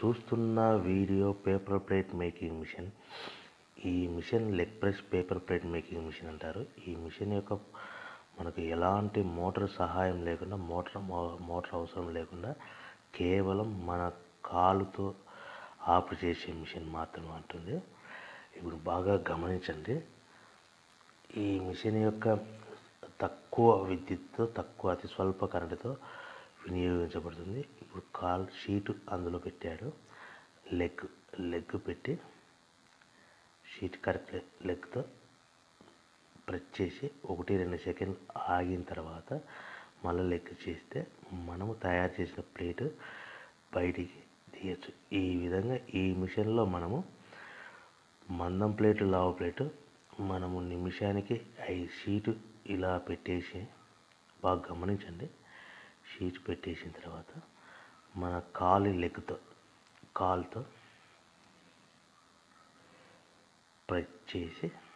చూస్తున్న video paper plate making machine ఈ machine leg press paper plate making machine అంటారు ఈ మిషన్ యొక్క మనకు ఎలాంటి మోటార్ సహాయం లేకుండా మోటార్ మో- మోటార్ అవసరం లేకుండా కేవలం మన కాలుతో ఆఫ్ చేసే మిషన్ మాత్రమే ఉంటుంది ఇప్పుడు బాగా గమనించండి ఈ మిషన్ యొక్క తక్కువ విద్యుత్తో తక్కువ అతి స్వల్ప కరెంటుతో వినియోగించబడుతుంది ఇప్పుడు కాల్ షీట్ అందులో పెట్టాడు లెగ్ లెగ్ పెట్టి షీట్ కరెక్ట్ లెగ్తో ప్రెస్ చేసి ఒకటి రెండు సెకండ్ ఆగిన తర్వాత మళ్ళీ లెగ్ చేస్తే మనము తయారు చేసిన ప్లేట్ బయటికి తీయచ్చు ఈ విధంగా ఈ మిషన్లో మనము మందం ప్లేటు లావు ప్లేటు మనము నిమిషానికి ఐదు షీటు ఇలా పెట్టేసి బాగా గమనించండి షీట్ పెట్టేసిన తర్వాత మన కాలు లెగ్తో కాలుతో ప్రెస్ చేసి